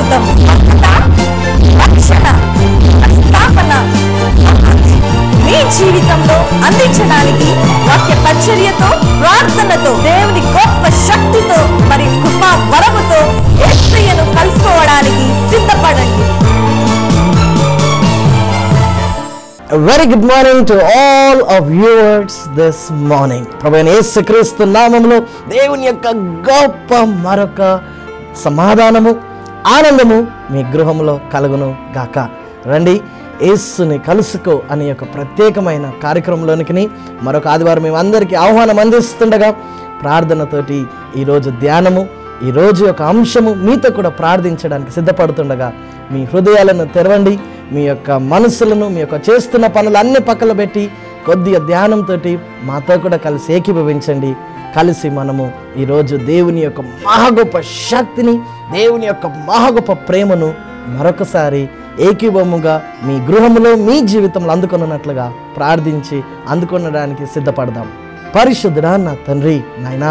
అద్భుతం స్వస్థత, రక్షణ స్థాపన మీ జీవితంలో అందించడానికి వాక్య పరిచర్యతో ప్రార్థనతో దేవుని గొప్ప శక్తితో మరి కృపా వరముతో ఏసయ్యను కలుసుకోవడానికి సిద్ధపడండి very good morning to all of viewers this morning ప్రభు యేసుక్రీస్తు నామములో దేవుని యొక్క గొప్ప మరొక సమాధానము ఆనందము మీ గృహంలో కలుగును గాక రండి యేసుని కలుసుకో అనే యొక్క ప్రత్యేకమైన కార్యక్రమంలోనికి మరొక ఆదివారం మేము అందరికీ ఆహ్వానం అందిస్తుండగా ప్రార్థనతోటి ఈరోజు ధ్యానము ఈరోజు యొక్క అంశము మీతో కూడా ప్రార్థించడానికి సిద్ధపడుతుండగా మీ హృదయాలను తెరవండి మీ యొక్క మనసులను మీ యొక్క చేస్తున్న పనులు అన్ని పక్కన పెట్టి కొద్దిగా ధ్యానంతో మాతో కూడా కలిసి ఏకీభవించండి కలిసి మనము ఈరోజు దేవుని యొక్క మహాగొప్ప శక్తిని దేవుని యొక్క మహాగొప్ప ప్రేమను మరొకసారి ఏకీభవముగా మీ గృహములో మీ జీవితంలో అందుకొనున్నట్లుగా ప్రార్థించి అందుకొనడానికి సిద్ధపడదాం పరిశుద్ధుడా నా తండ్రి నాయనా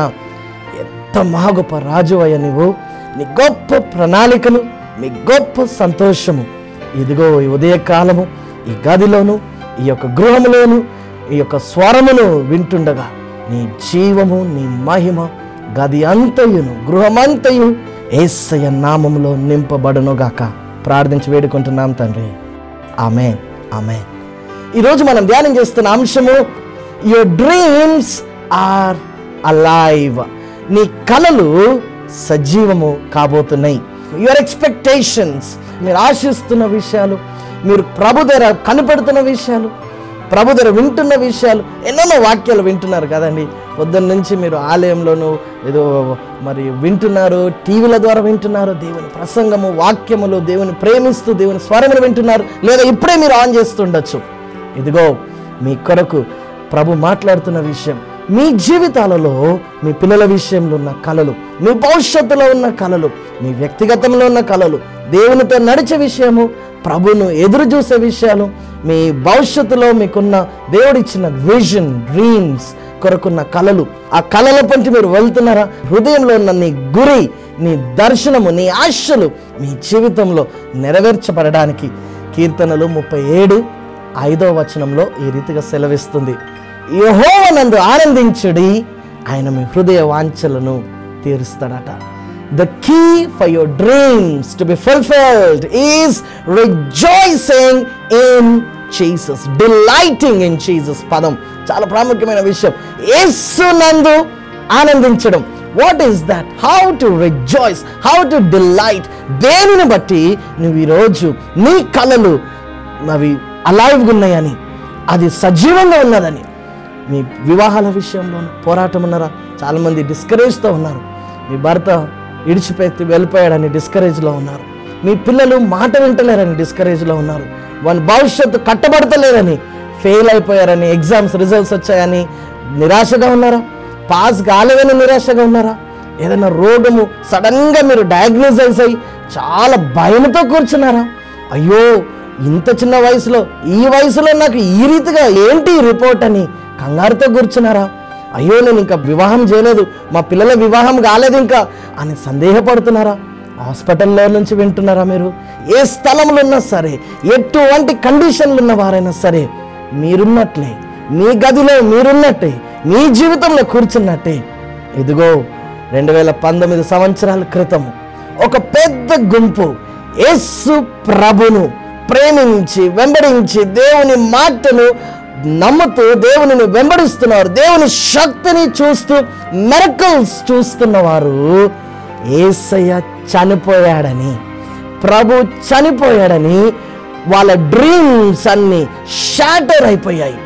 ఎంత మహా గొప్ప రాజు అయ్యా నువ్వు నీ గొప్ప ప్రణాళికలు నీ గొప్ప సంతోషము ఇదిగో ఈ ఉదయకాలము ఈ గదిలోను ఈ యొక్క గృహములోను ఈ యొక్క స్వరమును వింటుండగా నీ జీవము నీ మహిమ గది అంతయును గృహమంతయు ఏసయ్య నామములో నింపబడునుగాక ప్రార్థించి వేడుకుంటున్నాం తండ్రి ఆమె ఆమె ఈరోజు మనం ధ్యానం చేస్తున్న అంశము యువర్ డ్రీమ్స్ ఆర్ అలైవ్ నీ కలలు సజీవము కాబోతున్నాయి యువర్ ఎక్స్పెక్టేషన్స్ మీరు ఆశిస్తున్న విషయాలు మీరు ప్రభు దగ్గర కనపడుతున్న విషయాలు ప్రభు దగ్గర వింటున్న విషయాలు ఎన్నెన్నో వాక్యాలు వింటున్నారు కదండి పొద్దున్న నుంచి మీరు ఆలయంలోనూ ఏదో మరి వింటున్నారు టీవీల ద్వారా వింటున్నారు దేవుని ప్రసంగము వాక్యములు దేవుని ప్రేమిస్తూ దేవుని స్వరములు వింటున్నారు లేదా ఇప్పుడే మీరు ఆన్ చేస్తుండొచ్చు ఇదిగో మీ కొరకు ప్రభు మాట్లాడుతున్న విషయం మీ జీవితాలలో మీ పిల్లల విషయంలో ఉన్న కళలు మీ భవిష్యత్తులో ఉన్న కళలు మీ వ్యక్తిగతంలో ఉన్న కళలు దేవునితో నడిచే విషయము ప్రభును ఎదురు చూసే విషయాలు మీ భవిష్యత్తులో మీకున్న దేవుడిచ్చిన విజన్ డ్రీమ్స్ కొరకున్న కళలు ఆ కళల పంటి మీరు వెళ్తున్నారా హృదయంలో ఉన్న నీ గురి నీ దర్శనము నీ ఆశలు మీ జీవితంలో నెరవేర్చబడడానికి కీర్తనలు ముప్పై ఏడు ఐదో వచనంలో ఈ రీతిగా సెలవిస్తుంది యహోవనందు ఆనందించుడి ఆయన మీ హృదయ వాంఛలను తీరుస్తాడట the key for your dreams to be fulfilled is rejoicing in Jesus delighting in Jesus పదం చాలా ప్రాముఖ్యమైన విషయం యేసు నందు ఆనందించడం what is that how to rejoice how to delight దేనిని బట్టి నువ్వు ఈరోజు నీ కళలు అవి అలైవ్గా ఉన్నాయని అది సజీవంగా ఉన్నదని మీ వివాహాల విషయంలో పోరాటం ఉన్నారా చాలామంది డిస్కరేజ్తో ఉన్నారు మీ భర్త ఇడిచిపెట్టి వెళ్ళిపోయాడని డిస్కరేజ్లో ఉన్నారు మీ పిల్లలు మాట వింటలేరని డిస్కరేజ్లో ఉన్నారు వాళ్ళ భవిష్యత్తు కట్టబడతలేదని ఫెయిల్ అయిపోయారని ఎగ్జామ్స్ రిజల్ట్స్ వచ్చాయని నిరాశగా ఉన్నారా పాస్ కాలేదని నిరాశగా ఉన్నారా ఏదైనా రోగము సడన్గా మీరు డయాగ్నోజైజ్ అయ్యి చాలా భయంతో కూర్చున్నారా అయ్యో ఇంత చిన్న వయసులో ఈ వయసులో నాకు ఈ రీతిగా ఏంటి ఈ రిపోర్ట్ అని కంగారుతో కూర్చున్నారా అయ్యో నేను ఇంకా వివాహం చేయలేదు మా పిల్లల వివాహం కాలేదు ఇంకా అని సందేహపడుతున్నారా హాస్పిటల్లో నుంచి వింటున్నారా మీరు ఏ స్థలంలో ఉన్నా సరే ఎటువంటి కండిషన్లు ఉన్న వారైనా సరే మీరున్నట్లే మీ గదిలో మీరున్నట్టే మీ జీవితంలో కూర్చున్నట్టే ఇదిగో రెండు వేల పంతొమ్మిది సంవత్సరాల క్రితం ఒక పెద్ద గుంపు యేసు ప్రభును ప్రేమించి వెంబడించి దేవుని మాటను నమ్ముతూ దేవునిని వెంబడిస్తున్నారు దేవుని శక్తిని చూస్తూ మెరకల్స్ చూస్తున్నవారు ఏసయ్య చనిపోయాడని ప్రభు చనిపోయాడని వాళ్ళ డ్రీమ్స్ అన్ని షాటర్ అయిపోయాయి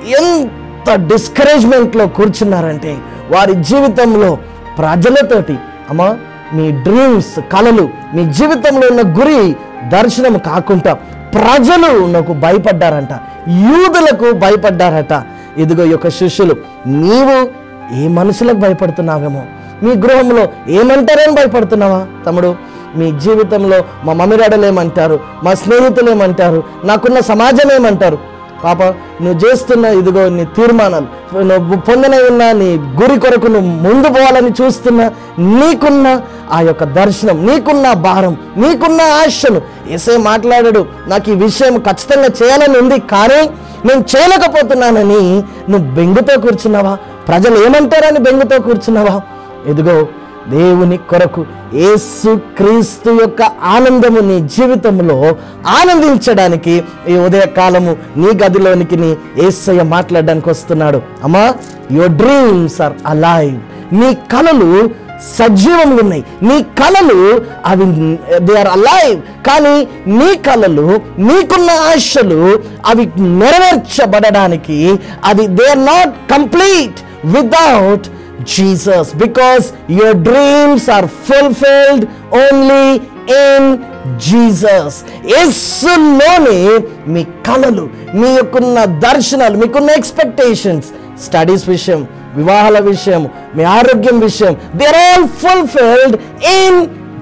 ఎంత డిస్కరేజ్మెంట్లో కూర్చున్నారంటే వారి జీవితంలో ప్రజలతోటి అమ్మా మీ డ్రీమ్స్ కళలు మీ జీవితంలో ఉన్న గురి దర్శనం కాకుండా ప్రజలు నాకు భయపడ్డారంట యూదులకు భయపడ్డారట ఇదిగో ఈ యొక్క శిష్యులు నీవు ఏ మనుషులకు భయపడుతున్నావేమో మీ గృహంలో ఏమంటారని భయపడుతున్నావా తమ్ముడు మీ జీవితంలో మా మమ్మీ డాడీలు ఏమంటారు మా స్నేహితులు ఏమంటారు నాకున్న సమాజం ఏమంటారు పాప నువ్వు చేస్తున్న ఇదిగో నీ తీర్మానాలు నువ్వు పొందిన ఉన్న నీ గురి కొరకు నువ్వు ముందు పోవాలని చూస్తున్న నీకున్న ఆ యొక్క దర్శనం నీకున్న భారం నీకున్న ఆశను ఏసే మాట్లాడాడు నాకు ఈ విషయం ఖచ్చితంగా చేయాలని ఉంది కానీ నేను చేయలేకపోతున్నానని నువ్వు బెంగుతో కూర్చున్నావా ప్రజలు ఏమంటారని బెంగుతో కూర్చున్నావా ఇదిగో దేవుని కొరకు యేసు క్రీస్తు యొక్క ఆనందము నీ జీవితంలో ఆనందించడానికి ఈ ఉదయకాలము నీ గదిలోనికి నీ ఏసయ్య మాట్లాడడానికి వస్తున్నాడు అమ్మా యువర్ డ్రీమ్స్ ఆర్ అలైవ్ నీ కలలు సజీవంగా ఉన్నాయి నీ కలలు అవి దే ఆర్ అలైవ్ కానీ నీ కలలు నీకున్న ఆశలు అవి నెరవేర్చబడడానికి అది they are not complete without Jesus because your dreams are fulfilled only in Jesus యేసులోనే మీ కళలు మీ యొక్కన్న దర్శనాలు మీకున్న ఎక్స్పెక్టేషన్స్ స్టడీస్ విషయం వివాహాల విషయం మీ ఆరోగ్యం విషయం they are all fulfilled in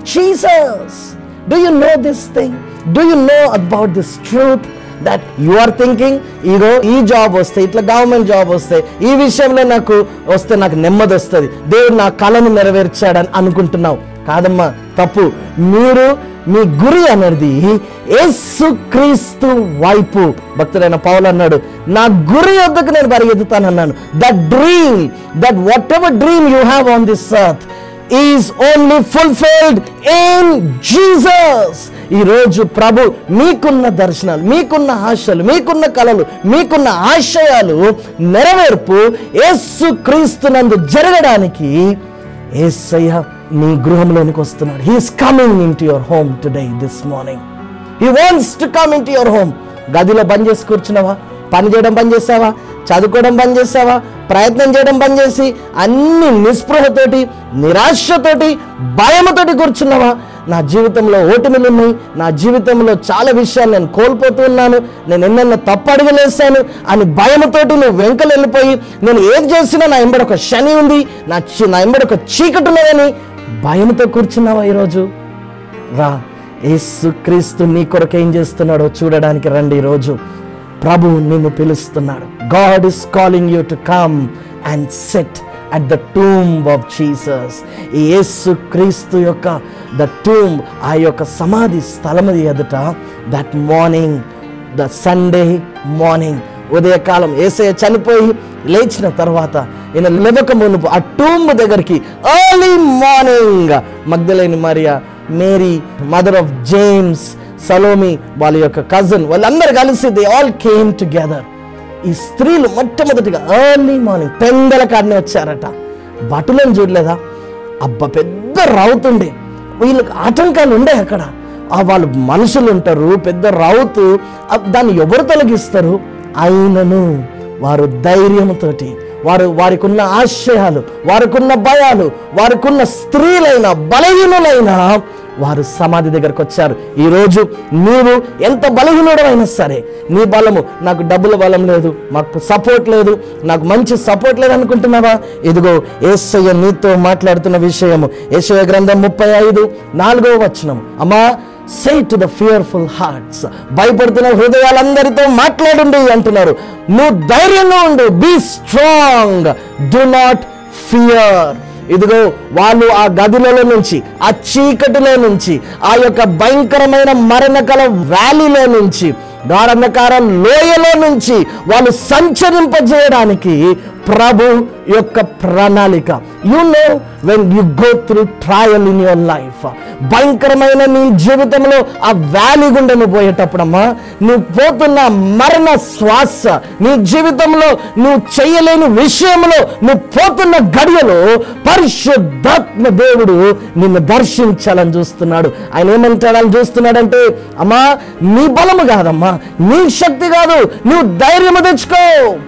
Jesus do you know this thing do you know about this truth that you are thinking ఇగో ఈ జాబ్ వస్తే ఇట్లా గవర్నమెంట్ జాబ్ వస్తే ఈ విషయంలో నాకు వస్తే నాకు నెమ్మది వస్తుంది దేవుడు నా కళను నెరవేర్చాడని అనుకుంటున్నావు కాదమ్మా తప్పు మీరు మీ గురి అనేది యేసుక్రీస్తు వైపు భక్తుడైన పౌలు అన్నాడు నా గురి వద్దకు నేను పరిగెత్తుతానన్నాను that dream that whatever dream you have on this earth is only fulfilled in Jesus ఈరోజు ప్రభు మీకున్న దర్శనాలు మీకున్న ఆశలు మీకున్న కళలు మీకున్న ఆశయాలు నెరవేర్పు యేసు క్రీస్తునందు జరగడానికి ఏసయ్య నీ గృహంలోనికి వస్తున్నాడు he is coming in to your home today this morning he wants to come in to your home గదిలో బంద్ చేసి కూర్చున్నావా పని చేయడం బంద్ చేసావా చదువుకోవడం బంద్ చేసావా ప్రయత్నం చేయడం బంద్ చేసి అన్ని నిస్పృహతోటి నిరాశతోటి భయముతోటి కూర్చున్నావా నా జీవితంలో ఓటమిలు ఉన్నాయి నా జీవితంలో చాలా విషయాలు నేను కోల్పోతూ ఉన్నాను నేను ఎన్నెన్నో తప్పు అడుగులేసాను అని భయముతోటి నువ్వు వెంకలు వెళ్ళిపోయి నేను ఏది చేసినా నా ఎంబడి ఒక శని ఉంది నా చి- నా ఎంబడి ఒక చీకటి ఉన్నదని భయంతో కూర్చున్నావా ఈరోజు రా యేసుక్రీస్తు నీ కొరకు ఏం చేస్తున్నాడో చూడడానికి రండి ఈరోజు ప్రభు నిన్ను పిలుస్తున్నాడు God is calling you to come and set at the tomb of Jesus ఈ యేసు క్రీస్తు యొక్క ద టూమ్ ఆ యొక్క సమాధి స్థలము ఎదుట that morning the Sunday morning ఉదయకాలం ఏసయ్య చనిపోయి లేచిన తర్వాత ఈయన లేవక మునుపు ఆ టూమ్ దగ్గరికి early morning Magdalene Maria Mary mother of James Salome వాళ్ళ యొక్క కజన్ వాళ్ళందరూ కలిసి దే ఆల్ కేమ్ టుగెదర్ ఈ స్త్రీలు మొట్టమొదటిగా ఎర్లీ మార్నింగ్ పెందల కాడనే వచ్చారట బటులను చూడలేదా అబ్బా పెద్ద రౌతుండే వీళ్ళకి ఆటంకాలు ఉండే అక్కడ ఆ వాళ్ళు మనుషులు ఉంటారు పెద్ద రౌతు అ- దాన్ని ఎవరు తొలగిస్తారు అయినను వారు ధైర్యంతోటి వారు వారికి ఉన్న ఆశయాలు వారికి ఉన్న భయాలు వారికి ఉన్న స్త్రీలైన బలహీనులైన వారు సమాధి దగ్గరకు వచ్చారు ఈరోజు నీవు ఎంత బలహీనుడమైనా సరే నీ బలము నాకు డబ్బుల బలం లేదు మాకు సపోర్ట్ లేదు నాకు మంచి సపోర్ట్ లేదు అనుకుంటున్నావా ఇదిగో ఏసయ్య నీతో మాట్లాడుతున్న విషయము ఏసయ్య గ్రంథం ముప్పై ఐదు నాలుగో వచనం అమ్మా say to the fearful hearts భయపడుతున్న హృదయాలందరితో మాట్లాడండి అంటున్నారు నువ్వు ధైర్యంగా ఉండు be strong do not fear ఇదిగో వాళ్ళు ఆ గదులలో నుంచి ఆ చీకటిలో నుంచి ఆ యొక్క భయంకరమైన మరణకల వ్యాలీలో నుంచి గాఢంధకార లోయలో నుంచి వాళ్ళు సంచరింపజేయడానికి ప్రభు యొక్క ప్రణాళిక you know when you go through trial in your life భయంకరమైన నీ జీవితంలో ఆ వ్యాలీ గుండా నువ్వు పోయేటప్పుడమ్మా నువ్వు పోతున్న మరణ శ్వాస నీ జీవితంలో నువ్వు చేయలేని విషయంలో నువ్వు పోతున్న గడియలో పరిశుద్ధాత్మ దేవుడు నిన్ను దర్శించాలని చూస్తున్నాడు ఆయన ఏమంటాడని చూస్తున్నాడంటే అమ్మా నీ బలము కాదమ్మా నీ శక్తి కాదు నువ్వు ధైర్యము తెచ్చుకో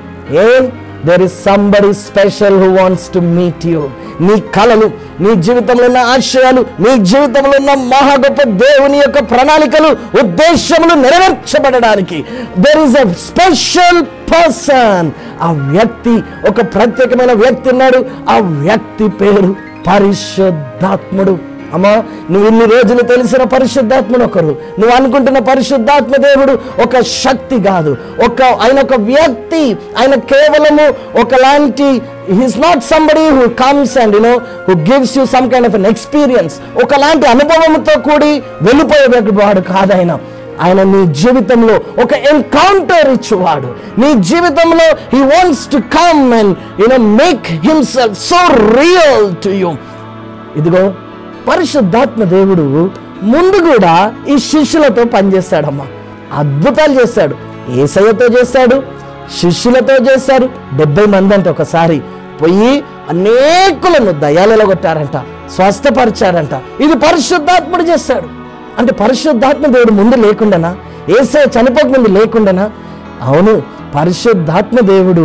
ఏ there is somebody special who wants to meet you నీ కళలు నీ జీవితంలో ఉన్న ఆశయాలు నీ జీవితంలో ఉన్న మహా గొప్ప దేవుని యొక్క ప్రణాళికలు ఉద్దేశములు నెరవేర్చబడడానికి there is a special person ఆ వ్యక్తి ఒక ప్రత్యేకమైన వ్యక్తి ఉన్నాడు ఆ వ్యక్తి పేరు పరిశుద్ధాత్ముడు అమ్మా నువ్వు ఇన్ని రోజులు తెలిసిన పరిశుద్ధాత్మను ఒకరు నువ్వు అనుకుంటున్న పరిశుద్ధాత్మ దేవుడు ఒక శక్తి కాదు ఒక ఆయన ఒక వ్యక్తి ఆయన కేవలము ఒకలాంటి he's not somebody who comes and you know who gives you some kind of an experience ఒకలాంటి అనుభవంతో కూడి వెళ్ళిపోయేవాడు కాదు ఆయన ఆయన నీ జీవితంలో ఒక ఎన్కౌంటర్ ఇచ్చేవాడు నీ జీవితంలో he wants to come and you know make himself so real to you ఇదిగో పరిశుద్ధాత్మ దేవుడు ముందు కూడా ఈ శిష్యులతో పనిచేశాడమ్మా అద్భుతాలు చేశాడు ఏసయ్యతో చేశాడు శిష్యులతో చేశారు డెబ్బై మంది అంటే ఒకసారి పోయి అనేకులను దయాలలో కొట్టారంట స్వస్థపరిచారంట ఇది పరిశుద్ధాత్ముడు చేశాడు అంటే పరిశుద్ధాత్మ దేవుడు ముందు లేకుండానా ఏసయ్య చనిపోక ముందు లేకుండానా అవును పరిశుద్ధాత్మ దేవుడు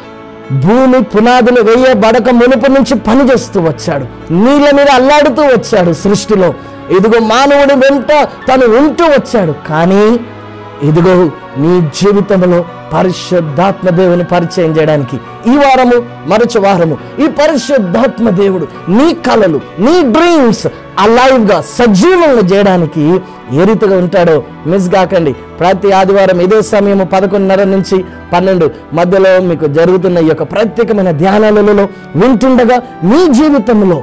భూమి పునాదులు వేయబడక మునుపు నుంచి పని చేస్తూ వచ్చాడు నీళ్ళ మీద అల్లాడుతూ వచ్చాడు సృష్టిలో ఇదిగో మానవుడి వెంట తను ఉంటూ వచ్చాడు కానీ ఇదిగో నీ జీవితంలో పరిశుద్ధాత్మ దేవుని పరిచయం చేయడానికి ఈ వారము మరొక వారము ఈ పరిశుద్ధాత్మ దేవుడు నీ కళలు నీ డ్రీమ్స్ అలైవ్గా సజీవంగా చేయడానికి ఏ రీతిగా ఉంటాడో మిస్ కాకండి ప్రతి ఆదివారం ఇదే సమయం పదకొండున్నర నుంచి పన్నెండు మధ్యలో మీకు జరుగుతున్న ఈ యొక్క ప్రత్యేకమైన ధ్యానాలలో వింటుండగా మీ జీవితంలో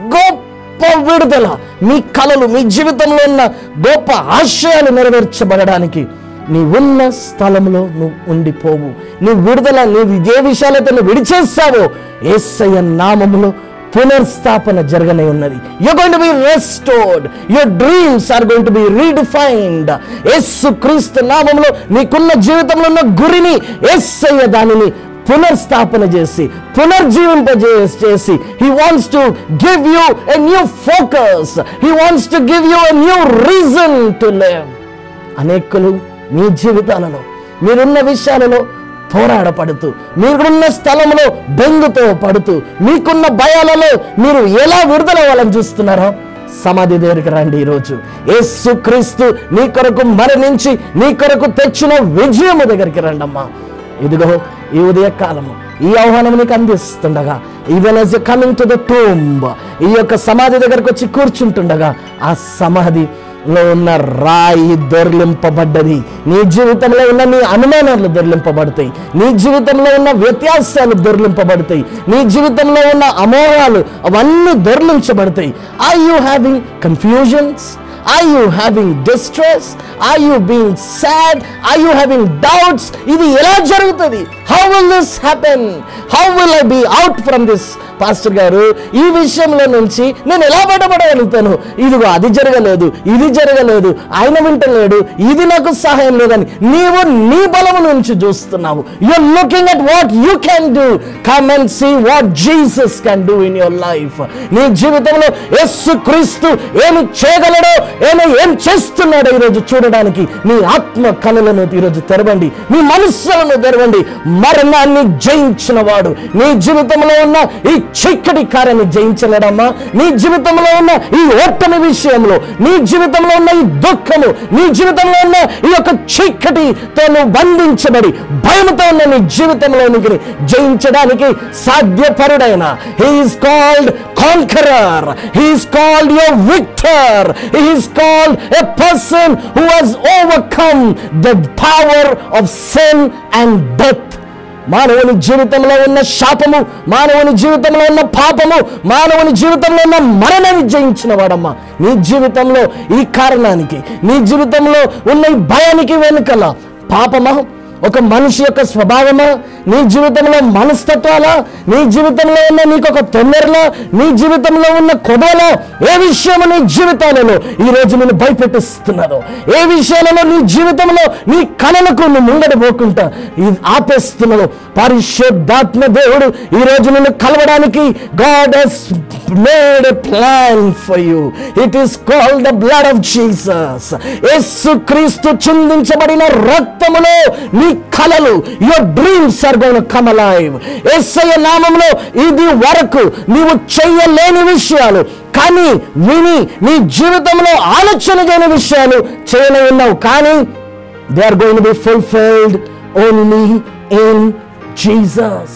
గొప్ప విడుదల మీ కళలు మీ జీవితంలో ఉన్న గొప్ప ఆశయాలు నెరవేర్చబడడానికి నీ ఉన్న స్థలంలో నువ్వు ఉండిపోవు నీ విడుదల నీవు ఏ విషయాలైతే నువ్వు విడిచేస్తావో ఏసయ్య నామములో పునర్స్థాపన జరగనే ఉన్నది you're going to be restored your dreams are going to be redefined Yesu Kristu నామములో నీకున్న జీవితంలో ఉన్న గురిని యేసయ్య దానిని పునర్స్థాపన చేసి పునర్జీవింపజేసి చేసి he wants to give you a new focus he wants to give you a new reason to live అనేకులు మీ జీవితాలలో మీరున్న విషయాలలో పోరాడపడుతూ మీరున్న స్థలంలో బెంగుతో పడుతూ మీకున్న భయాలలో మీరు ఎలా విడుదలవ్వాలని చూస్తున్నారో సమాధి దగ్గరికి రండి ఈరోజు యేసు క్రీస్తు నీ కొరకు మరణించి నీ కొరకు తెచ్చిన విజయము దగ్గరికి రండమ్మా ఇదిగో ఈ ఉదయ కాలము ఈ ఆహ్వానం నీకు అందిస్తుండగా even as coming to the tomb ఈ యొక్క సమాధి దగ్గరకు వచ్చి కూర్చుంటుండగా ఆ సమాధి లో ఉన్న రాయి దొర్లింపబడ్డది నీ జీవితంలో ఉన్న నీ అనుమానాలు దొర్లింపబడతాయి నీ జీవితంలో ఉన్న వ్యత్యాసాలు దొర్లింపబడతాయి నీ జీవితంలో ఉన్న అమోహాలు అవన్నీ దొర్లించబడతాయి I you having confusions are you having distress are you being sad are you having doubts ఇది ఎలా జరుగుతుంది how will this happen how will I be out from this pastor గారు ఈ విషయంలో నుంచి నేను ఎలా బయటపడగలుగుతాను ఇదిగో అది జరగలేదు ఇది జరగలేదు ఆయన వింటలేడు ఇది నాకు సహాయం లేదని నీవు నీ బలము నుంచి చూస్తున్నావు you looking at what you can do come and see what Jesus can do in your life నీ జీవితంలో యస్సు క్రీస్తు ఏమి చేయగలడో ఏమి ఏం చేస్తున్నాడో ఈరోజు చూడడానికి నీ ఆత్మ కనులను ఈరోజు తెరవండి నీ మనస్సులను తెరవండి మరణాన్ని జయించిన వాడు నీ జీవితంలో ఉన్న ఈ చీకటి కార్యాన్ని జయించలేడమ్మా నీ జీవితంలో ఉన్న ఈ ఓటమి విషయంలో నీ జీవితంలో ఉన్న ఈ దుఃఖము నీ జీవితంలో ఉన్న ఈ యొక్క చీకటితో నువ్వు బంధించబడి భయంతో ఉన్న నీ జీవితంలోనికి జయించడానికి సాధ్యపరుడైన he is called conqueror he is called your victor he is called a person who has overcome the power of sin and death మానవుని జీవితంలో ఉన్న శాపము మానవుని జీవితంలో ఉన్న పాపము మానవుని జీవితంలో ఉన్న మరణాన్ని జయించిన వాడమ్మా నీ జీవితంలో ఈ కారణానికి నీ జీవితంలో ఉన్న ఈ భయానికి వెనుకల పాపమా ఒక మనిషి యొక్క స్వభావమా నీ జీవితంలో మనస్తత్వాలా నీ జీవితంలో ఉన్న నీకు ఒక తొందరలా నీ జీవితంలో ఉన్న కొడవలో ఏ విషయము నీ జీవితాలలో ఈ రోజు నేను భయపెట్టిస్తున్నాను ఏ విషయాలలో నీ జీవితంలో నీ కళలకు నువ్వు ముంగడి పోకుండా ఇది ఆపేస్తున్నాను పరిశుద్ధాత్మ దేవుడు ఈ రోజు నిన్ను కలవడానికి God he's made a plan for you it is called the blood of Jesus Yesu Kristu చిందించబడిన రక్తములో నీ కలలు your dreams are gonna come alive Yesayya నామంలో ఇది వరకు నీవు చెయ్యలేని విషయాలు కానీ విని నీ జీవితంలో ఆలోచన చేయని విషయాలు చేయని ఉన్నావు కానీ they are going be fulfilled only in Jesus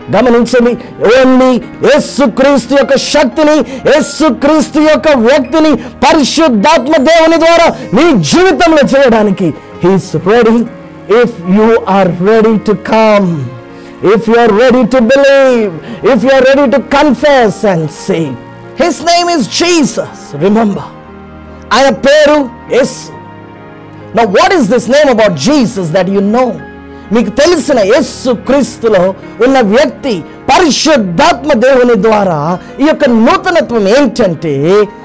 గమనించండి ఓన్లీ యేసుక్రీస్తు యొక్క శక్తిని యేసుక్రీస్తు యొక్క వ్యక్తిని పరిశుద్ధాత్మ దేవుని ద్వారా నీ జీవితంలో చేయడానికి he's ready if you are ready to come if you are ready to believe if you are ready to confess and say his name is Jesus remember ఆయన పేరు యేసు Now, what is this name about Jesus that you know? మీకు తెలిసిన యేసు క్రీస్తులో ఉన్న వ్యక్తి పరిశుద్ధాత్మ దేవుని ద్వారా ఈ యొక్క నూతనత్వం ఏంటంటే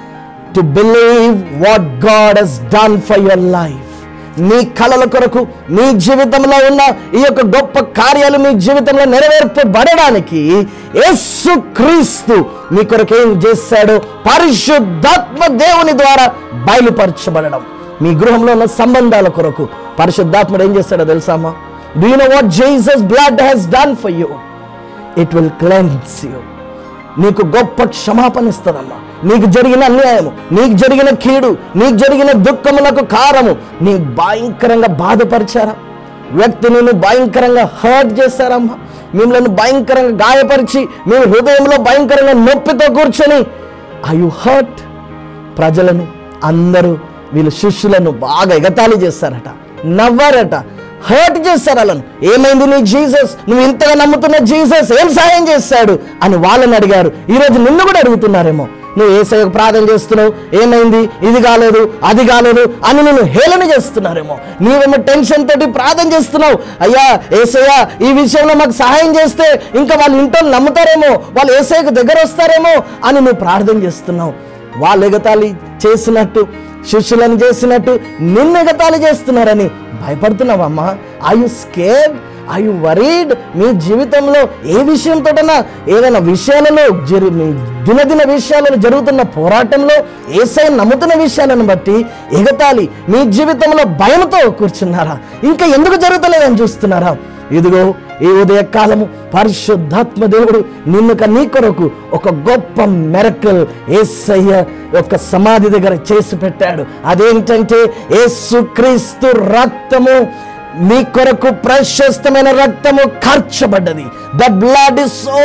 to believe what God has done for your life నీ కళల కొరకు నీ జీవితంలో ఉన్న ఈ యొక్క గొప్ప కార్యాలు మీ జీవితంలో నెరవేర్పబడడానికి యేసు క్రీస్తు మీ కొరకు ఏం చేశాడు పరిశుద్ధాత్మ దేవుని ద్వారా బయలుపరచబడడం మీ గృహంలో ఉన్న సంబంధాల కొరకు పరిశుద్ధాత్ముడు ఏం చేస్తాడో తెలుసామా do you know what Jesus blood has done for you it will cleanse you నీకు గొప్ప క్షమాపణ ఇస్తుందమ్మా నీకు జరిగిన అన్యాయము నీకు జరిగిన కీడు నీకు జరిగిన దుఃఖములకు కారము నీ భయంకరంగా బాధపరిచారా వ్యక్తి నిన్ను భయంకరంగా హర్ట్ చేశారమ్మా మిమ్మల్ని భయంకరంగా గాయపరిచి మీ హృదయంలో భయంకరంగా నొప్పితో కూర్చొని ఐ యు హర్ట్ ప్రజలను అందరూ వీళ్ళు శిష్యులను బాగా ఎగతాళి చేస్తారట నవ్వారట హర్ట్ చేస్తారు వాళ్ళను ఏమైంది నీ జీసస్ నువ్వు ఇంతగా నమ్ముతున్న జీసస్ ఏం సహాయం చేస్తాడు అని వాళ్ళని అడిగారు ఈరోజు నిన్ను కూడా అడుగుతున్నారేమో నువ్వు ఏసయ్యకు ప్రార్థన చేస్తున్నావు ఏమైంది ఇది కాలేదు అది కాలేదు అని నేను హేళన చేస్తున్నారేమో నీవేమో టెన్షన్ తోటి ప్రార్థన చేస్తున్నావు అయ్యా ఏసయ్య ఈ విషయంలో మాకు సహాయం చేస్తే ఇంకా వాళ్ళ ఇంట్లో నమ్ముతారేమో వాళ్ళు ఏసయ్యకు దగ్గర వస్తారేమో అని నువ్వు ప్రార్థన చేస్తున్నావు వాళ్ళు ఎగతాళి చేసినట్టు శిష్యులను చేసినట్టు నిన్ను ఎగతాళి చేస్తున్నారని భయపడుతున్నావమ్మా I you scare I you worried మీ జీవితంలో ఏ విషయంతోటైనా ఏదైనా విషయాలలో జరి మీ దినదిన విషయాలలో జరుగుతున్న పోరాటంలో ఏసై నమ్ముతున్న విషయాలను బట్టి ఎగతాళి మీ జీవితంలో భయంతో కూర్చున్నారా ఇంకా ఎందుకు జరుగుతలేదని చూస్తున్నారా ఇదిగో ఈ ఉదయ కాలము పరిశుద్ధాత్మ దేవుడు నిన్నుక నీ కొరకు ఒక గొప్ప మెరకల్ ఏసయ్య యొక్క సమాధి దగ్గర చేసి పెట్టాడు అదేంటంటే యేసుక్రీస్తు రక్తము నీ కొరకు ప్రశస్తమైన రక్తము ఖర్చబడ్డది the blood is so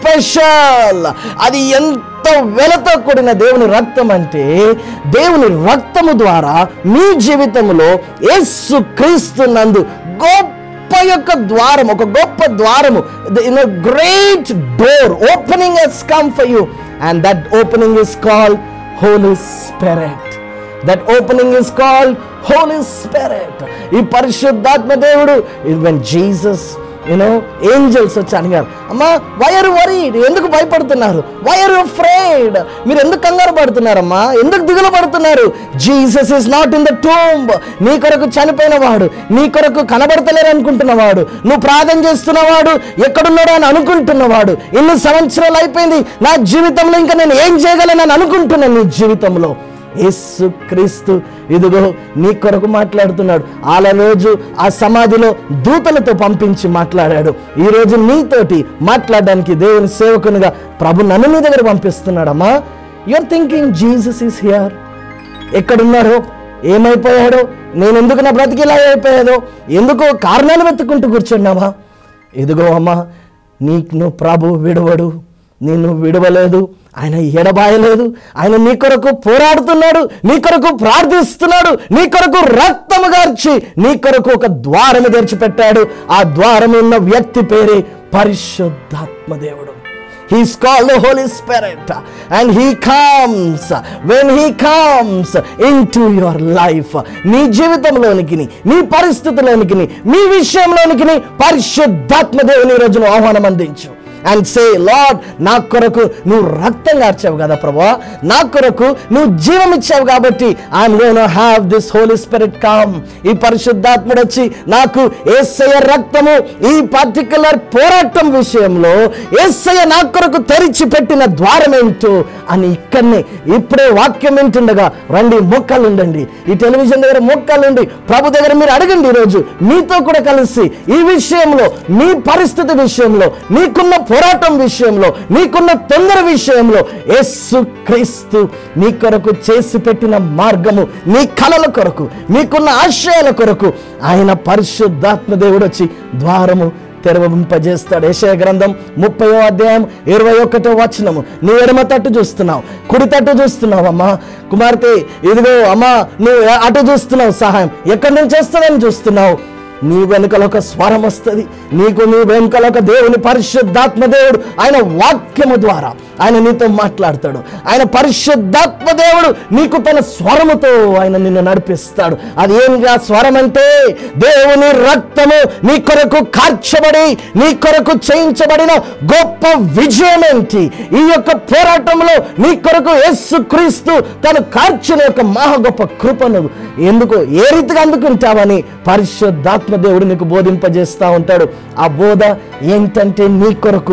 special అది ఎంత వెలతో కూడిన దేవుని రక్తం అంటే దేవుని రక్తము ద్వారా మీ జీవితంలో యేసు క్రీస్తు నందు గొప్ప యొక్క ద్వారం ఒక గొప్ప ద్వారము in great door opening is come for you and that opening is called Holy Spirit that opening is called Holy Spirit ఈ పరిశుద్ధాత్మ దేవుడు వెన్ జీసస్ యూనో ఏంజల్స్ వచ్చి అడిగారు అమ్మా వైఆర్ వరీడ్ ఎందుకు భయపడుతున్నారు వైఆర్ ఫ్రైడ్ మీరు ఎందుకు కంగారు పడుతున్నారమ్మా ఎందుకు దిగులు పడుతున్నారు Jesus is not in the tomb నీ కొరకు చనిపోయిన వాడు నీ కొరకు కనబడతలేరు అనుకుంటున్నవాడు నువ్వు ప్రార్థన చేస్తున్నవాడు ఎక్కడున్నాడో అని అనుకుంటున్నవాడు ఇన్ని సంవత్సరాలు అయిపోయింది నా జీవితంలో ఇంకా నేను ఏం చేయగలనని అనుకుంటున్నాను నీ జీవితంలో యేసు క్రీస్తు ఇదిగో నీ కొరకు మాట్లాడుతున్నాడు ఆల రోజు ఆ సమాధిలో దూతలతో పంపించి మాట్లాడాడు ఈ రోజు నీతోటి మాట్లాడడానికి దేవుని సేవకునిగా ప్రభు నన్ను నీ దగ్గర పంపిస్తున్నాడమ్మా your thinking Jesus is here ఎక్కడున్నారో ఏమైపోయాడో నేను ఎందుకు నా బ్రతికి ఇలా అయిపోయాదో ఎందుకు కారణాలు వెతుక్కుంటూ కూర్చున్నావా ఇదిగో అమ్మా నీకు ప్రభు విడవడు నిన్ను విడవలేదు ఆయన ఎడబాయలేదు ఆయన నీ కొరకు పోరాడుతున్నాడు నీ కొరకు ప్రార్థిస్తున్నాడు నీ కొరకు రక్తము గార్చి నీ కొరకు ఒక ద్వారము తెరిచిపెట్టాడు ఆ ద్వారం ఉన్న వ్యక్తి పేరే పరిశుద్ధాత్మ దేవుడు He's called the Holy Spirit and He comes when He comes into your life. నీ జీవితంలోనికి నీ పరిస్థితిలోనికి మీ విషయంలోనికి పరిశుద్ధాత్మ దేవుని ఈ రోజును ఆహ్వానం అందించు అండ్ సే లార్డ్ నా కొరకు నువ్వు రక్తం కార్చావు కదా ప్రభా నా కొరకు నువ్వు జీవం ఇచ్చావు కాబట్టి I'm gonna have this Holy Spirit come ఈ పరిశుద్ధాత్ముడు వచ్చి నాకు ఏసయ్య రక్తము ఈ పర్టికులర్ పోరాటం విషయంలో ఏసయ్య నా కొరకు తెరిచి పెట్టిన ద్వారం ఏంటో అని ఇక్కడనే ఇప్పుడే వాక్యం వింటుండగా రండి మొక్కలు ఉండండి ఈ టెలివిజన్ దగ్గర మొక్కలు ఉండి ప్రభు దగ్గర మీరు అడగండి ఈరోజు మీతో కూడా కలిసి ఈ విషయంలో మీ పరిస్థితి విషయంలో నీకున్న పోరాటం విషయంలో నీకున్న తొందర విషయంలో యేసు క్రీస్తు నీ కొరకు చేసి పెట్టిన మార్గము నీ కళల కొరకు నీకున్న ఆశయాల కొరకు ఆయన పరిశుద్ధాత్మ దేవుడు వచ్చి ద్వారము తెరవింపజేస్తాడు యెషయా గ్రంథం ముప్పయో అధ్యాయం ఇరవై ఒకటో వచనము నువ్వు ఎడమ తట్టు చూస్తున్నావు కుడి తట్టు చూస్తున్నావు అమ్మా కుమార్తె ఇదిగో అమ్మా నువ్వు అటు చూస్తున్నావు సహాయం ఎక్కడి నుంచి వస్తుందని చూస్తున్నావు నీ వెనుకల ఒక స్వరం వస్తుంది నీకు నీ వెనుకల ఒక దేవుని పరిశుద్ధాత్మ దేవుడు ఆయన వాక్యము ద్వారా ఆయన నీతో మాట్లాడతాడు ఆయన పరిశుద్ధాత్మ దేవుడు నీకు తన స్వరముతో ఆయన నిన్ను నడిపిస్తాడు అది ఏంగా స్వరం అంటే దేవుని రక్తము నీ కొరకు కార్చబడి నీ కొరకు చేయించబడిన గొప్ప విజయం ఏంటి ఈ యొక్క పోరాటంలో నీ కొరకు యేసు క్రీస్తు తను కార్చిన యొక్క మహా గొప్ప కృపను ఎందుకు ఏ రీతిగా అందుకుంటావని పరిశుద్ధాత్మ దేవుడు నీకు బోధింపజేస్తూ ఉంటాడు ఆ బోధ ఏంటంటే నీ కొరకు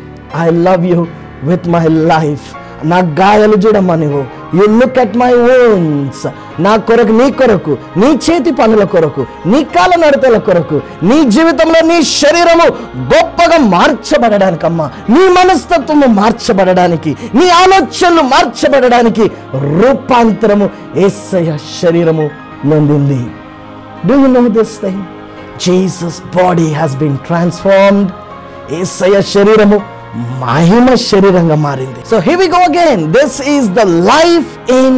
I love you with my life నా గాయాలు చూడమ్మా నువ్వు you look at my wounds నా కొరకు నీ కొరకు నీ చేతి పనుల కొరకు నీ కాల నడతల కొరకు నీ జీవితంలో నీ శరీరము గొప్పగా మార్చబడడానికమ్మా నీ మనస్తత్వము మార్చబడడానికి నీ ఆలోచనలు మార్చబడడానికి రూపాంతరము ఏసయ శరీరము నొందింది do you know this thing Jesus body has been transformed Yesaya శరీరము మహిమ శరీరంగా మారింది so he we go again this is the life in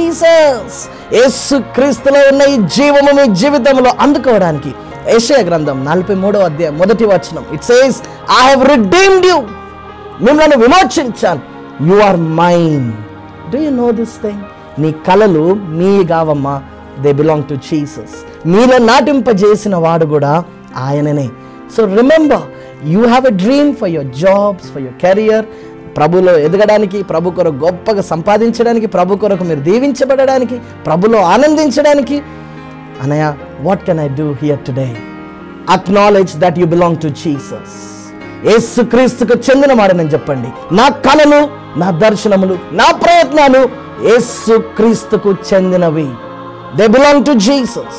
Jesus Yesu క్రీస్తులో ఉన్న ఈ జీవము మీ జీవితంలో అందుకోవడానికి ఏషయ గ్రంథం నలభై మూడో అధ్యాయం మొదటి వచనం it says I have redeemed you మిమ్మల్ని విమోచించాను you are mine do you know this thing నీ కలలు మీ కావమ్మా దే బిలాంగ్ టు జీసస్ మీలో నాటింపజేసిన వాడు కూడా ఆయననే so remember you have a dream for your jobs for your career ప్రభులో ఎదగడానికి ప్రభు కొరకు గొప్పగా సంపాదించడానికి ప్రభు కొరకు మీరు దీవించబడడానికి ప్రభులో ఆనందించడానికి అనయ్య what can I do here today acknowledge that you belong to Jesus యేసుక్రీస్తుకు చెందిన వాడనని చెప్పండి నా కళలు నా దర్శనములు నా ప్రయత్నాలు యేసుక్రీస్తుకు చెందినవి they belong to Jesus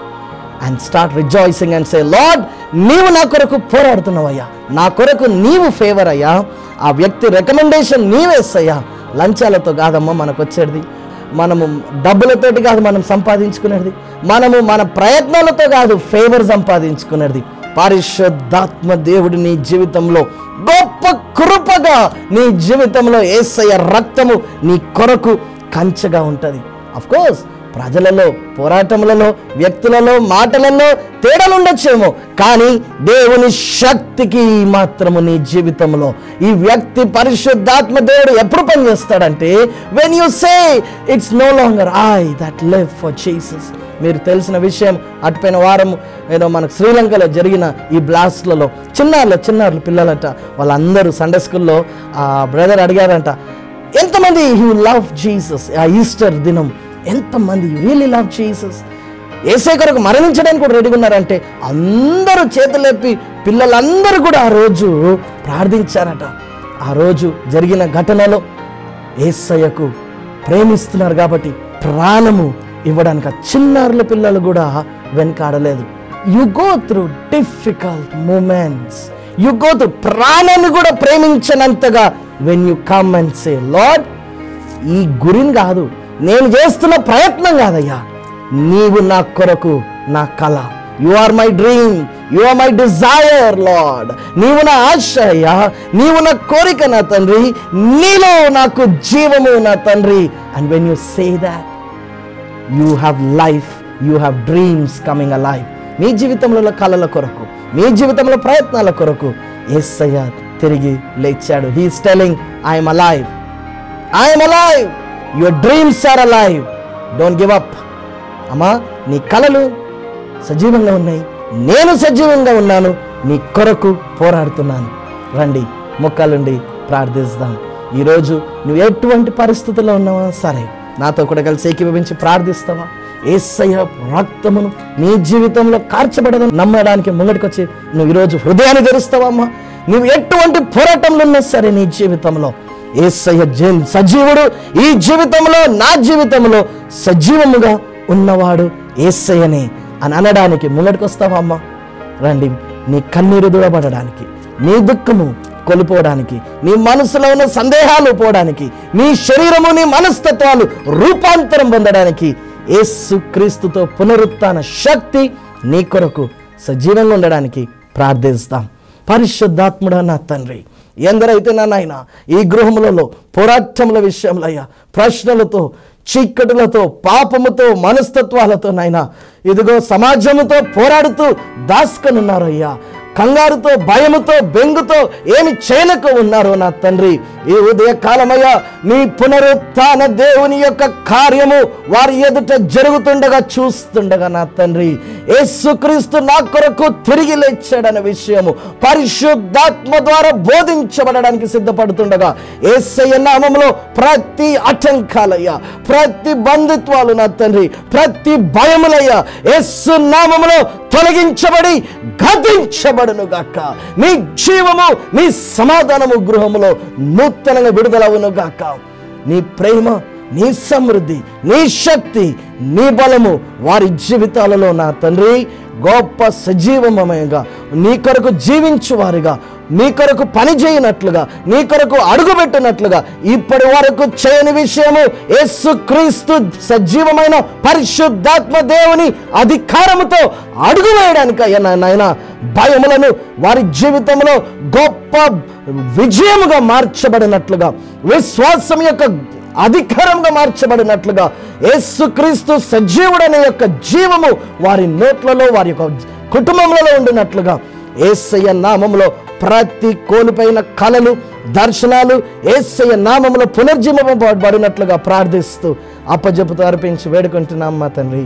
and start rejoicing and say Lord నీవు నా కొరకు పోరాడుతున్నావయ్యా నా కొరకు నీవు ఫేవర్ అయ్యా ఆ వ్యక్తి రికమెండేషన్ నీవేసయ్యా లంచాలతో కాదమ్మా మనకు వచ్చేది మనము డబ్బులతోటి కాదు మనం సంపాదించుకునేది మనము మన ప్రయత్నాలతో కాదు ఫేవర్ సంపాదించుకునేది పరిశుద్ధాత్మ దేవుడు నీ జీవితంలో గొప్ప కృపగా నీ జీవితంలో ఏసయ్య రక్తము నీ కొరకు కంచెగా ఉంటుంది అఫ్ కోర్స్ ప్రజలలో పోరాటములలో వ్యక్తులలో మాటలలో తేడాలు ఉండొచ్చేమో కానీ దేవుని శక్తికి మాత్రము నీ జీవితంలో ఈ వ్యక్తి పరిశుద్ధాత్మ దేవుడు ఎప్పుడు పనిచేస్తాడంటే when you say it's no longer I that live for Jesus మీరు తెలిసిన విషయం అటుపోయిన వారం ఏదో మనకు శ్రీలంకలో జరిగిన ఈ బ్లాస్ట్లలో చిన్నారులు చిన్నారులు పిల్లలట వాళ్ళందరూ సండే స్కూల్లో ఆ బ్రదర్ అడిగారంట ఎంతమంది యూ లవ్ జీసస్ ఆ ఈస్టర్ దినం ఎంతమంది రియలీ లవ్ జీసస్ ఏసై కొరకు మరణించడానికి కూడా రెడీగా ఉన్నారంటే అందరూ చేతులెప్పి పిల్లలందరూ కూడా ఆ రోజు ప్రార్థించారట ఆ రోజు జరిగిన ఘటనలో ఏసయ్యకు ప్రేమిస్తున్నారు కాబట్టి ప్రాణము ఇవ్వడానికి ఆ చిన్నారుల పిల్లలు కూడా వెనకాడలేదు you go through difficult moments you go through ప్రాణాన్ని కూడా ప్రేమించనంతగా when you come and say Lord ఈ గురిని కాదు నేను చేస్తున్న ప్రయత్నం కాదయ్యా నీవు నా కొరకు నా కళ you are my dream you are my desire Lord నీవు నా ఆశ అయ్యా నీవు నా కోరిక నా తండ్రి నీలో నాకు జీవము నా తండ్రి and when you say that you have life you have dreams coming a life మీ జీవితంలో కళల కొరకు మీ జీవితంలో ప్రయత్నాల కొరకు ఎస్ఐ తిరిగి లేచాడు he's telling I'm alive I'm alive your dreams are alive don't give up అమ్మా నీ కళలు సజీవంగా ఉన్నాయి నేను సజీవంగా ఉన్నాను నీ కొరకు పోరాడుతున్నాను రండి మొక్కలుండి ప్రార్థిస్తాం ఈరోజు నువ్వు ఎటువంటి పరిస్థితుల్లో ఉన్నావా సరే నాతో కూడా కలిసి ఏకీభవించి ప్రార్థిస్తావా ఏసయ్య రక్తమును నీ జీవితంలో కార్చబడదని నమ్మడానికి ముంగటికొచ్చి నువ్వు ఈరోజు హృదయాన్ని తెరుస్తావమ్మా నువ్వు ఎటువంటి పోరాటంలో ఉన్నా సరే నీ జీవితంలో ఏసయ్య జీ- సజీవుడు ఈ జీవితంలో నా జీవితంలో సజీవముగా ఉన్నవాడు ఏసయ్యనే అని అనడానికి ముంగటికొస్తావా అమ్మా రండి నీ కన్నీరు దూడబడడానికి నీ దుఃఖము కొలిపోవడానికి నీ మనసులో ఉన్న సందేహాలు పోవడానికి నీ శరీరము నీ మనస్తత్వాలు రూపాంతరం పొందడానికి యేసు క్రీస్తుతో పునరుత్థాన శక్తి నీ కొరకు సజీవంగా ఉండడానికి ప్రార్థిస్తాం పరిశుద్ధాత్ముడా నా తండ్రి ఎందరైతే నా నాయన ఈ గృహములలో పోరాటముల విషయంలో అయ్యా ప్రశ్నలతో చీకటులతో పాపముతో మనస్తత్వాలతో నాయన ఇదిగో సమాజముతో పోరాడుతూ దాసుకనున్నారయ్యా కంగారుతో భయముతో బెంగుతో ఏమి చేయలేక ఉన్నారో నా తండ్రి ఈ ఉదయ కాలమయ్యా నీ పునరుత్థాన దేవుని యొక్క కార్యము వారి ఎదుట జరుగుతుండగా చూస్తుండగా నా తండ్రి యేసుక్రీస్తు నా కొరకు తిరిగి లేచాడనే విషయము పరిశుద్ధాత్మ ద్వారా బోధించబడడానికి సిద్ధపడుతుండగా ఏసయ్య నామములో ప్రతి ఆటంకాలయ్యా ప్రతి బంధుత్వాలు నా తండ్రి ప్రతి భయములయ్యా యేసు నామములో తొలగించబడి గతించబడును గాక నీ జీవము నీ సమాధానము గృహములో నూతనంగా విడుదలవును గాక నీ ప్రేమ నీ సమృద్ధి నీ శక్తి నీ బలము వారి జీవితాలలో నా తండ్రి గొప్ప సజీవమయంగా నీ కొరకు జీవించు వారిగా నీ కొరకు పని చేయనట్లుగా నీ కొరకు అడుగుపెట్టినట్లుగా ఇప్పటి వరకు చేయని విషయము యేసుక్రీస్తు సజీవమైన పరిశుద్ధాత్మ దేవుని అధికారముతో అడుగు వేయడానికి అయ్యా నాయన భయములను వారి జీవితంలో గొప్ప విజయముగా మార్చబడినట్లుగా విశ్వాసం యొక్క అధికారంగా మార్చబడినట్లుగా యేసుక్రీస్తు సజీవుడనే యొక్క జీవము వారి నోట్లలో వారి యొక్క కుటుంబంలో ఉండినట్లుగా ఏసయ్య నామములో ప్రతి కోల్పోయిన కళలు దర్శనాలు ఏసయ్య నామములో పునర్జీవబడినట్లుగా ప్రార్థిస్తూ అప్పజెపుతూ అర్పించి వేడుకుంటున్నాం మా తండ్రి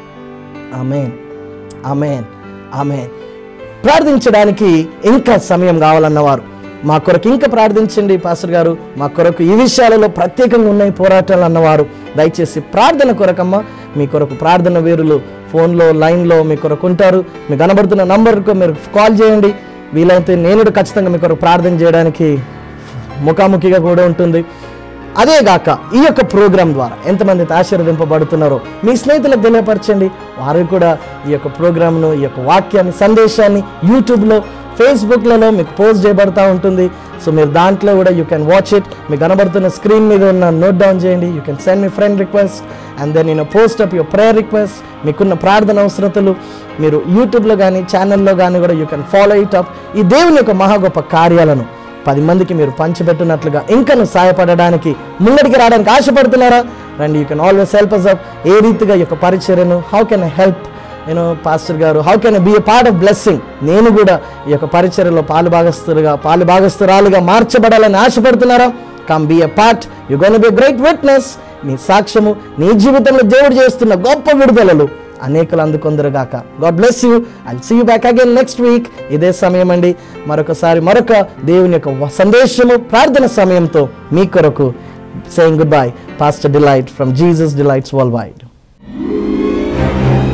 ఆమెన్ ఆమెన్ ఆమెన్ ప్రార్థించడానికి ఇంకా సమయం కావాలన్నవారు మా కొరకు ఇంకా ప్రార్థించండి పాస్టర్ గారు మా కొరకు ఈ విషయాలలో ప్రత్యేకంగా ఉన్నాయి పోరాటాలు అన్నవారు దయచేసి ప్రార్థన కొరకమ్మ మీ కొరకు ప్రార్థన వీరులు ఫోన్లో లైన్లో మీ కొరకు ఉంటారు మీకు కనబడుతున్న నంబర్కు మీరు కాల్ చేయండి వీలైతే నేను కూడా ఖచ్చితంగా మీ కొరకు ప్రార్థన చేయడానికి ముఖాముఖిగా కూడా ఉంటుంది అదే గాక ఈ యొక్క ప్రోగ్రాం ద్వారా ఎంతమంది అయితే ఆశీర్వదింపబడుతున్నారో మీ స్నేహితులకు తెలియపరచండి వారు కూడా ఈ యొక్క ప్రోగ్రామ్ను ఈ యొక్క వాక్యాన్ని సందేశాన్ని యూట్యూబ్లో ఫేస్బుక్లలో మీకు పోస్ట్ చేయబడతా ఉంటుంది సో మీరు దాంట్లో కూడా యూ కెన్ వాచ్ ఇట్ మీకు కనబడుతున్న స్క్రీన్ మీద ఉన్న నోట్ డౌన్ చేయండి యూ కెన్ సెండ్ మీ ఫ్రెండ్ రిక్వెస్ట్ అండ్ దెన్ నేను post up your prayer request మీకున్న ప్రార్థన అవసరతలు మీరు యూట్యూబ్లో కానీ ఛానల్లో కానీ కూడా you can follow it up ఈ దేవుని యొక్క మహా గొప్ప కార్యాలను పది మందికి మీరు పంచిపెట్టినట్లుగా ఇంకను సహాయపడడానికి ముంగడికి రావడానికి ఆశపడుతున్నారా రండి you can always help us up ఏ రీతిగా ఈ యొక్క పరిచర్యను హౌ కెన్ ఐ హెల్ప్ నేను పాస్టర్ గారు how can be a part of blessing నేను కూడా ఈ యొక్క పరిచర్యలో పాలు భాగస్తులుగా పాలు భాగస్తురాలుగా మార్చబడాలని ఆశపడుతున్నారా come be a part you gonna be great witness నీ సాక్ష్యము నీ జీవితంలో దేవుడు చేస్తున్న గొప్ప విడుదలలు అనేకలు అందుకొందరుగాక God bless you I see you back again next week ఇదే సమయం అండి మరొకసారి మరొక దేవుని యొక్క సందేశము ప్రార్థన సమయంతో మీ కొరకు saying goodbye pastor delight from Jesus delights world wide